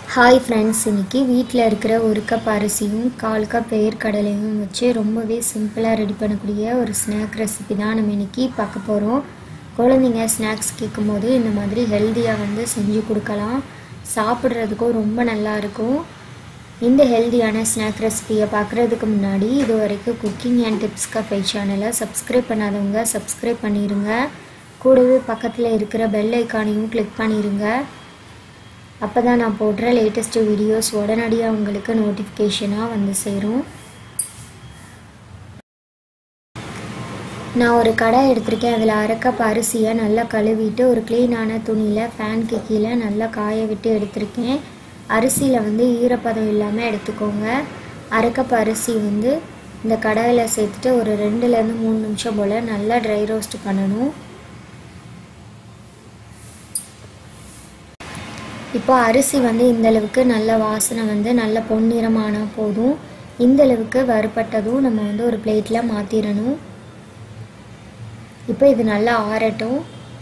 hi friends இன்னைக்கு வீட்டில் இருக்கிற ஒரு கப் அரிசியும் கால் கப் வேர்க்கடலையும் வச்சு ரொம்பவே சிம்பிளாக ரெடி பண்ணக்கூடிய ஒரு ஸ்நாக் ரெசிபி தான் நம்ம இன்னைக்கு பார்க்க போகிறோம் குழந்தைங்க ஸ்நாக்ஸ் கேட்கும்போது இந்த மாதிரி ஹெல்த்தியாக வந்து செஞ்சு கொடுக்கலாம் சாப்பிட்றதுக்கும் ரொம்ப நல்லா இருக்கும் இந்த ஹெல்த்தியான ஸ்நாக் ரெசிபியை பார்க்குறதுக்கு முன்னாடி இது வரைக்கும் குக்கிங் அண்ட் டிப்ஸ் கஃபை சேனலை சப்ஸ்கிரைப் பண்ணாதவங்க சப்ஸ்கிரைப் பண்ணிடுங்க கூடவே பக்கத்தில் இருக்கிற பெல் ஐக்கானையும் கிளிக் பண்ணிடுங்க அப்போ தான் நான் போடுற லேட்டஸ்ட் வீடியோஸ் உடனடியாக உங்களுக்கு நோட்டிஃபிகேஷனாக வந்து சேரும் நான் ஒரு கடை எடுத்திருக்கேன் அதில் அரை கப் அரிசியை நல்லா கழுவிட்டு ஒரு க்ளீனான துணியில் ஃபேனுக்கு கீழே நல்லா காய விட்டு எடுத்திருக்கேன் அரிசியில் வந்து ஈரப்பதம் இல்லாமல் எடுத்துக்கோங்க அரை கப் அரிசி வந்து இந்த கடாயில் சேர்த்துட்டு ஒரு ரெண்டுலேருந்து மூணு நிமிஷம் போல் நல்லா ட்ரை ரோஸ்ட் பண்ணணும் இப்போ அரிசி வந்து இந்த அளவுக்கு நல்ல வாசனை வந்து நல்ல பொன்னிறமான போதும் இந்த அளவுக்கு வறுபட்டதும் நம்ம வந்து ஒரு பிளேட்டில் மாற்றிடணும் இப்போ இது நல்லா ஆறட்டும்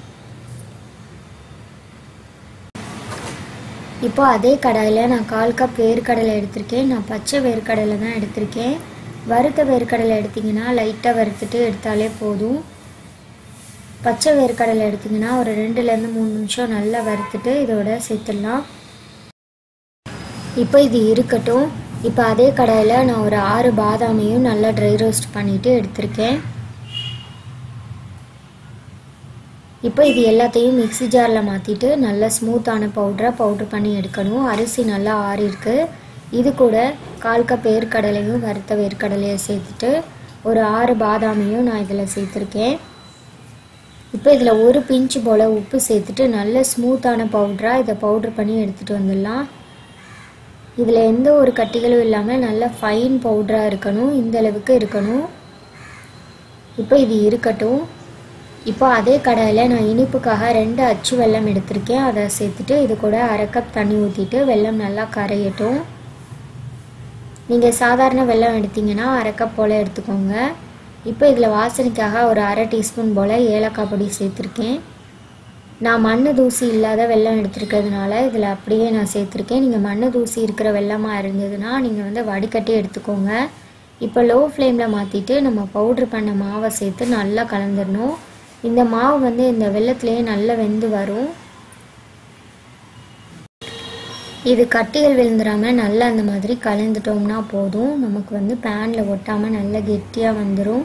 இப்போ அதே கடாயில் நான் கால் கப் வேர்க்கடலை எடுத்திருக்கேன் நான் பச்சை வேர்க்கடலை தான் எடுத்திருக்கேன் வறுத்த வேர்க்கடலை எடுத்திங்கன்னா லைட்டாக வறுத்துட்டு எடுத்தாலே போதும் பச்சை வேர்க்கடலை எடுத்திங்கன்னா ஒரு ரெண்டுலேருந்து மூணு நிமிஷம் நல்லா வறுத்துட்டு இதோட சேர்த்துடலாம் இப்போ இது இருக்கட்டும் இப்போ அதே கடாயில் நான் ஒரு ஆறு பாதாமையும் நல்லா ட்ரை ரோஸ்ட் பண்ணிவிட்டு எடுத்திருக்கேன் இப்போ இது எல்லாத்தையும் மிக்சி ஜாரில் மாற்றிட்டு நல்லா ஸ்மூத்தான பவுடரை பவுட்ரு பண்ணி எடுக்கணும் அரிசி நல்லா ஆறிருக்கு இது கூட கால் கப் வேர்க்கடலையும் வறுத்த வேர்க்கடலையை சேர்த்துட்டு ஒரு ஆறு பாதாமையும் நான் இதில் சேர்த்துருக்கேன் இப்போ இதில் ஒரு பிஞ்சு போல் உப்பு சேர்த்துட்டு நல்ல ஸ்மூத்தான பவுட்ராக இதை பவுட்ரு பண்ணி எடுத்துகிட்டு வந்துடலாம் இதில் எந்த ஒரு கட்டிகளும் இல்லாமல் நல்ல ஃபைன் பவுட்ராக இருக்கணும் இந்த அளவுக்கு இருக்கணும் இப்போ இது இருக்கட்டும் இப்போ அதே கடாயில் நான் இனிப்புக்காக ரெண்டு அச்சு வெல்லம் எடுத்திருக்கேன் அதை சேர்த்துட்டு இது கூட அரை கப் தண்ணி ஊற்றிட்டு வெல்லம் நல்லா கரையட்டும் நீங்கள் சாதாரண வெல்லம் எடுத்தீங்கன்னா அரை கப் போல் எடுத்துக்கோங்க இப்போ இதில் வாசனைக்காக ஒரு அரை டீஸ்பூன் போல் ஏலக்காய் பொடி சேர்த்துருக்கேன் நான் மண் தூசி இல்லாத வெல்லம் எடுத்துருக்கிறதுனால இதில் அப்படியே நான் சேர்த்துருக்கேன் நீங்கள் மண் தூசி இருக்கிற வெள்ளமாக இருந்ததுன்னா நீங்கள் வந்து வடிகட்டி எடுத்துக்கோங்க இப்போ லோ ஃப்ளேமில் மாற்றிட்டு நம்ம பவுட்ரு பண்ண மாவை சேர்த்து நல்லா கலந்துடணும் இந்த மாவு வந்து இந்த வெள்ளத்துலேயே நல்லா வெந்து வரும் இது கட்டிகள் விழுந்துடாமல் நல்லா அந்த மாதிரி கலந்துட்டோம்னா போதும் நமக்கு வந்து பேனில் ஒட்டாமல் நல்லா கெட்டியாக வந்துடும்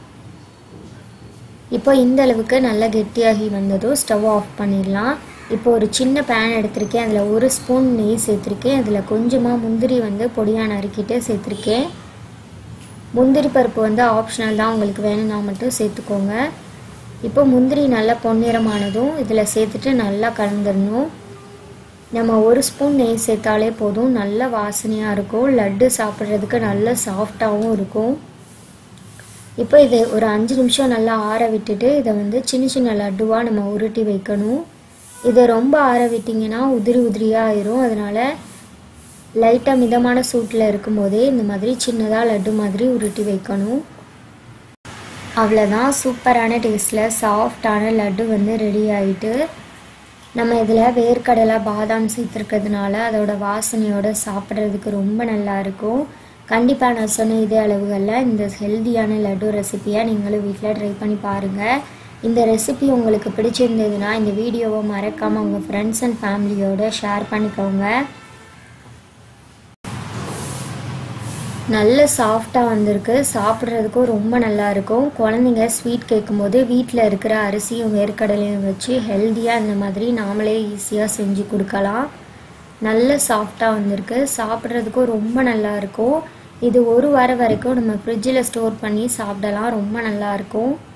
இப்போ இந்த அளவுக்கு நல்லா கெட்டியாகி வந்ததும் ஸ்டவ் ஆஃப் பண்ணிடலாம் இப்போ ஒரு சின்ன பேன் எடுத்திருக்கேன் அதில் ஒரு ஸ்பூன் நெய் சேர்த்துருக்கேன் அதில் கொஞ்சமாக முந்திரி வந்து பொடியாக நறுக்கிட்டு சேர்த்துருக்கேன் முந்திரி பருப்பு வந்து ஆப்ஷனல் தான் உங்களுக்கு வேணும்னா மட்டும் சேர்த்துக்கோங்க இப்போ முந்திரி நல்லா பொன்னிறமானதும் இதில் சேர்த்துட்டு நல்லா கலந்துடணும் நம்ம ஒரு ஸ்பூன் நெய் சேர்த்தாலே போதும் நல்ல வாசனையாக இருக்கும் லட்டு சாப்பிட்றதுக்கு நல்ல சாஃப்டாகவும் இருக்கும் இப்போ இது ஒரு அஞ்சு நிமிஷம் நல்லா ஆற விட்டுட்டு இதை வந்து சின்ன சின்ன லட்டுவாக நம்ம உருட்டி வைக்கணும் இதை ரொம்ப ஆற விட்டிங்கன்னா உதிரி உதிரியாக ஆயிரும் அதனால் லைட்டாக மிதமான சூட்டில் இருக்கும்போதே இந்த மாதிரி சின்னதாக லட்டு மாதிரி உருட்டி வைக்கணும் அவ்வளோதான் சூப்பரான டேஸ்ட்டில் சாஃப்டான லட்டு வந்து ரெடி ஆகிட்டு நம்ம இதில் வேர்க்கடலை பாதாம் சேர்த்துருக்கிறதுனால அதோட வாசனையோட சாப்பிட்றதுக்கு ரொம்ப நல்லா இருக்கும் கண்டிப்பாக நான் சொன்ன இதே அளவுகளில் இந்த ஹெல்த்தியான லட்டு ரெசிப்பியை நீங்களும் வீட்டில் ட்ரை பண்ணி பாருங்கள் இந்த ரெசிபி உங்களுக்கு பிடிச்சிருந்ததுன்னா இந்த வீடியோவை மறக்காமல் உங்கள் ஃப்ரெண்ட்ஸ் அண்ட் ஃபேமிலியோட ஷேர் பண்ணிக்கோங்க நல்ல சாஃப்டாக வந்திருக்கு சாப்பிட்றதுக்கும் ரொம்ப நல்லா இருக்கும் குழந்தைங்க ஸ்வீட் கேட்கும்போது வீட்டில் இருக்கிற அரிசியும் வேர்க்கடலையும் வச்சு ஹெல்த்தியாக இந்த மாதிரி நாமளே ஈஸியாக செஞ்சு கொடுக்கலாம் நல்ல சாஃப்டாக வந்திருக்கு சாப்பிட்றதுக்கும் ரொம்ப நல்லா இருக்கும் இது ஒரு வாரம் வரைக்கும் நம்ம ஃப்ரிட்ஜில் ஸ்டோர் பண்ணி சாப்பிடலாம் ரொம்ப நல்லா இருக்கும்